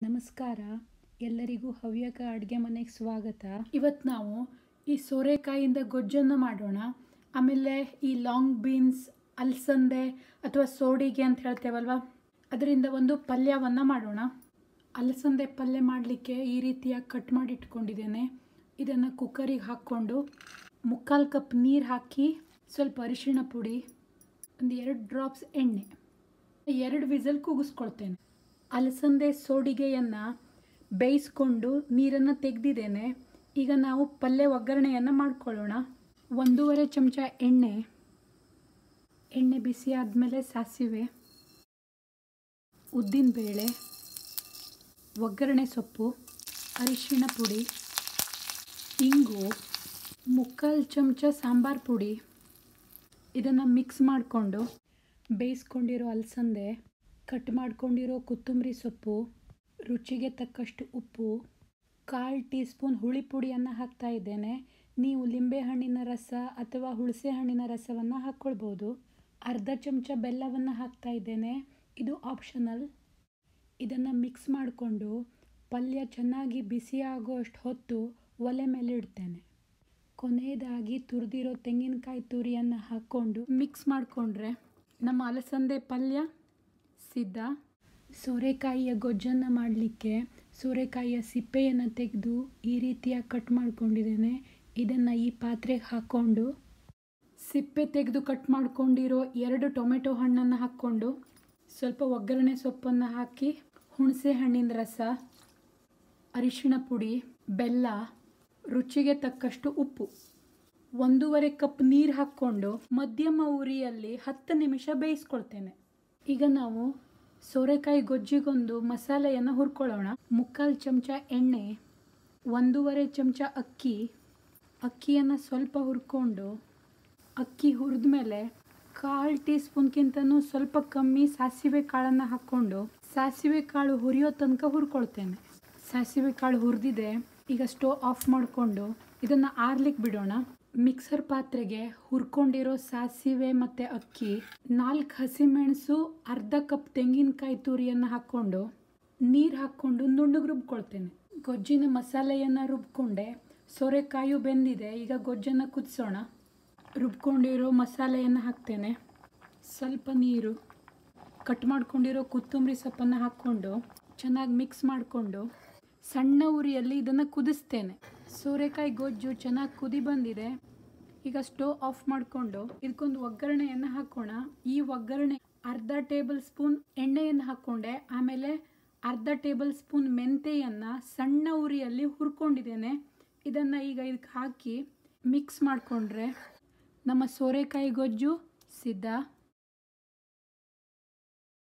ನಮಸ್ಕಾರ ಎಲ್ಲರಿಗೂ ಹವ್ಯಕ ಅಡುಗೆ ಮನೆಗೆ ಸ್ವಾಗತ ಇವತ್ತು ನಾವು ಈ ಸೋರೆಕಾಯಿಂದ ಗೊಜ್ಜನ್ನು ಮಾಡೋಣ ಆಮೇಲೆ ಈ ಲಾಂಗ್ ಬೀನ್ಸ್ ಅಲಸಂದೆ ಅಥವಾ ಸೋಡಿಗೆ ಅಂತ ಹೇಳ್ತೇವಲ್ವ ಅದರಿಂದ ಒಂದು ಪಲ್ಯವನ್ನು ಮಾಡೋಣ ಅಲಸಂದೆ ಪಲ್ಯ ಮಾಡಲಿಕ್ಕೆ ಈ ರೀತಿಯಾಗಿ ಕಟ್ ಮಾಡಿ ಇಟ್ಕೊಂಡಿದ್ದೇನೆ ಇದನ್ನು ಕುಕ್ಕರಿಗೆ ಹಾಕ್ಕೊಂಡು ಮುಕ್ಕಾಲು ಕಪ್ ನೀರು ಹಾಕಿ ಸ್ವಲ್ಪ ಅರಿಶಿಣ ಪುಡಿ ಒಂದು ಎರಡು ಡ್ರಾಪ್ಸ್ ಎಣ್ಣೆ ಎರಡು ವಿಸಲ್ ಕೂಗಿಸ್ಕೊಳ್ತೇನೆ ಅಲಸಂದೆ ಸೋಡಿಗೆಯನ್ನು ಬೇಯಿಸ್ಕೊಂಡು ನೀರನ್ನು ತೆಗೆದಿದ್ದೇನೆ ಈಗ ನಾವು ಪಲ್ಯ ಒಗ್ಗರಣೆಯನ್ನು ಮಾಡ್ಕೊಳ್ಳೋಣ ಒಂದೂವರೆ ಚಮಚ ಎಣ್ಣೆ ಎಣ್ಣೆ ಬಿಸಿ ಆದಮೇಲೆ ಸಾಸಿವೆ ಉದ್ದಿನಬೇಳೆ ಒಗ್ಗರಣೆ ಸೊಪ್ಪು ಅರಿಶಿಣ ಪುಡಿ ಇಂಗು ಮುಕ್ಕಾಲು ಚಮಚ ಸಾಂಬಾರು ಪುಡಿ ಇದನ್ನು ಮಿಕ್ಸ್ ಮಾಡಿಕೊಂಡು ಬೇಯಿಸ್ಕೊಂಡಿರೋ ಅಲಸಂದೆ ಕಟ್ ಮಾಡ್ಕೊಂಡಿರೋ ಕೊತ್ತಂಬರಿ ಸೊಪ್ಪು ರುಚಿಗೆ ತಕ್ಕಷ್ಟು ಉಪ್ಪು ಕಾಲು ಟೀ ಸ್ಪೂನ್ ಹುಳಿ ಪುಡಿಯನ್ನು ಹಾಕ್ತಾ ಇದ್ದೇನೆ ನೀವು ಲಿಂಬೆಹಣ್ಣಿನ ರಸ ಅಥವಾ ಹುಣಸೆ ಹಣ್ಣಿನ ರಸವನ್ನು ಹಾಕ್ಕೊಳ್ಬೋದು ಅರ್ಧ ಚಮಚ ಬೆಲ್ಲವನ್ನು ಹಾಕ್ತಾ ಇದ್ದೇನೆ ಇದು ಆಪ್ಷನಲ್ ಇದನ್ನು ಮಿಕ್ಸ್ ಮಾಡಿಕೊಂಡು ಪಲ್ಯ ಚೆನ್ನಾಗಿ ಬಿಸಿ ಆಗೋಷ್ಟು ಹೊತ್ತು ಒಲೆ ಮೇಲೆ ಇಡ್ತೇನೆ ಕೊನೆಯದಾಗಿ ತುರಿದಿರೋ ತೆಂಗಿನಕಾಯಿ ತುರಿಯನ್ನು ಹಾಕ್ಕೊಂಡು ಮಿಕ್ಸ್ ಮಾಡಿಕೊಂಡ್ರೆ ನಮ್ಮ ಅಲಸಂದೆ ಪಲ್ಯ ಸಿದ್ಧ ಸೋರೆಕಾಯಿಯ ಗೊಜ್ಜನ್ನು ಮಾಡಲಿಕ್ಕೆ ಸೋರೆಕಾಯಿಯ ಸಿಪ್ಪೆಯನ್ನು ತೆಗೆದು ಈ ರೀತಿಯಾಗಿ ಕಟ್ ಮಾಡ್ಕೊಂಡಿದ್ದೇನೆ ಇದನ್ನು ಈ ಪಾತ್ರೆಗೆ ಹಾಕ್ಕೊಂಡು ಸಿಪ್ಪೆ ತೆಗೆದು ಕಟ್ ಮಾಡ್ಕೊಂಡಿರೋ ಎರಡು ಟೊಮೆಟೊ ಹಣ್ಣನ್ನು ಹಾಕ್ಕೊಂಡು ಸ್ವಲ್ಪ ಒಗ್ಗರಣೆ ಸೊಪ್ಪನ್ನು ಹಾಕಿ ಹುಣಸೆ ಹಣ್ಣಿನ ರಸ ಅರಿಶಿಣ ಪುಡಿ ಬೆಲ್ಲ ರುಚಿಗೆ ತಕ್ಕಷ್ಟು ಉಪ್ಪು ಒಂದೂವರೆ ಕಪ್ ನೀರು ಹಾಕ್ಕೊಂಡು ಮಧ್ಯಮ ಉರಿಯಲ್ಲಿ ಹತ್ತು ನಿಮಿಷ ಬೇಯಿಸ್ಕೊಳ್ತೇನೆ ಈಗ ನಾವು ಸೋರೆಕಾಯಿ ಗೊಜ್ಜಿಗೊಂದು ಮಸಾಲೆಯನ್ನು ಹುರ್ಕೊಳ್ಳೋಣ ಮುಕ್ಕಾಲು ಚಮಚ ಎಣ್ಣೆ ಒಂದೂವರೆ ಚಮಚ ಅಕ್ಕಿ ಅಕ್ಕಿಯನ್ನು ಸ್ವಲ್ಪ ಹುರ್ಕೊಂಡು ಅಕ್ಕಿ ಹುರಿದ ಮೇಲೆ ಕಾಲು ಟೀ ಸ್ಪೂನ್ಗಿಂತನೂ ಸ್ವಲ್ಪ ಕಮ್ಮಿ ಸಾಸಿವೆ ಕಾಳನ್ನು ಹಾಕ್ಕೊಂಡು ಸಾಸಿವೆ ಕಾಳು ಹುರಿಯೋ ತನಕ ಹುರ್ಕೊಳ್ತೇನೆ ಸಾಸಿವೆ ಕಾಳು ಹುರಿದಿದೆ ಈಗ ಸ್ಟೋವ್ ಆಫ್ ಮಾಡಿಕೊಂಡು ಇದನ್ನು ಆರ್ಲಿಕ್ಕೆ ಬಿಡೋಣ ಮಿಕ್ಸರ್ ಪಾತ್ರೆಗೆ ಹುರ್ಕೊಂಡಿರೋ ಸಾಸಿವೆ ಮತ್ತು ಅಕ್ಕಿ ನಾಲ್ಕು ಹಸಿಮೆಣಸು ಅರ್ಧ ಕಪ್ ತೆಂಗಿನಕಾಯಿ ತುರಿಯನ್ನು ಹಾಕ್ಕೊಂಡು ನೀರು ಹಾಕ್ಕೊಂಡು ನುಣ್ಣಗೆ ರುಬ್ಕೊಳ್ತೇನೆ ಗೊಜ್ಜಿನ ಮಸಾಲೆಯನ್ನು ರುಬ್ಕೊಂಡೆ ಸೋರೆಕಾಯು ಬೆಂದಿದೆ ಈಗ ಗೊಜ್ಜನ್ನು ಕುದಿಸೋಣ ರುಬ್ಕೊಂಡಿರೋ ಮಸಾಲೆಯನ್ನು ಹಾಕ್ತೇನೆ ಸ್ವಲ್ಪ ನೀರು ಕಟ್ ಮಾಡ್ಕೊಂಡಿರೋ ಕೊತ್ತಂಬರಿ ಸೊಪ್ಪನ್ನು ಹಾಕ್ಕೊಂಡು ಚೆನ್ನಾಗಿ ಮಿಕ್ಸ್ ಮಾಡಿಕೊಂಡು ಸಣ್ಣ ಉರಿಯಲ್ಲಿ ಇದನ್ನು ಕುದಿಸ್ತೇನೆ ಸೋರೆಕಾಯಿ ಗೊಜ್ಜು ಚೆನ್ನಾಗಿ ಕುದಿ ಬಂದಿದೆ ಈಗ ಸ್ಟೋವ್ ಆಫ್ ಮಾಡಿಕೊಂಡು ಇದಕ್ಕೊಂದು ಒಗ್ಗರಣೆಯನ್ನು ಹಾಕೋಣ ಈ ಒಗ್ಗರಣೆ ಅರ್ಧ ಟೇಬಲ್ ಸ್ಪೂನ್ ಎಣ್ಣೆಯನ್ನು ಹಾಕ್ಕೊಂಡೆ ಆಮೇಲೆ ಅರ್ಧ ಟೇಬಲ್ ಸ್ಪೂನ್ ಮೆಂತೆಯನ್ನು ಸಣ್ಣ ಉರಿಯಲ್ಲಿ ಹುರ್ಕೊಂಡಿದ್ದೇನೆ ಇದನ್ನು ಈಗ ಇದಕ್ಕೆ ಹಾಕಿ ಮಿಕ್ಸ್ ಮಾಡಿಕೊಂಡ್ರೆ ನಮ್ಮ ಸೋರೆಕಾಯಿ ಗೊಜ್ಜು ಸಿದ್ಧ